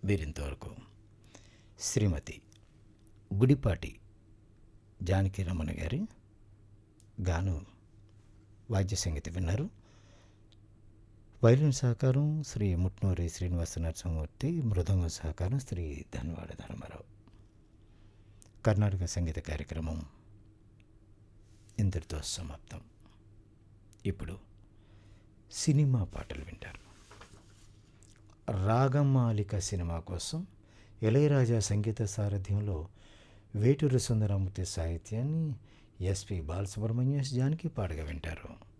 వీరింతవరకు శ్రీమతి గుడిపాటి జానకి రమణ గారి గాను వాద్య సంగీతం విన్నారు వైలిన్ సహకారం శ్రీ ముట్నూరి శ్రీనివాస నరసింహమూర్తి మృదంగం సహకారం శ్రీ ధన్వాడ ధర్మారావు కర్ణాటక సంగీత కార్యక్రమం ఇంతటితో సమాప్తం ఇప్పుడు సినిమా పాటలు వింటారు రాగమాలిక సినిమా కోసం ఇళయరాజా సంగీత సారథ్యంలో వేటూరి సుందరమూర్తి సాహిత్యాన్ని ఎస్పి బాలసుబ్రహ్మణ్యం జానకి పాడగా వింటారు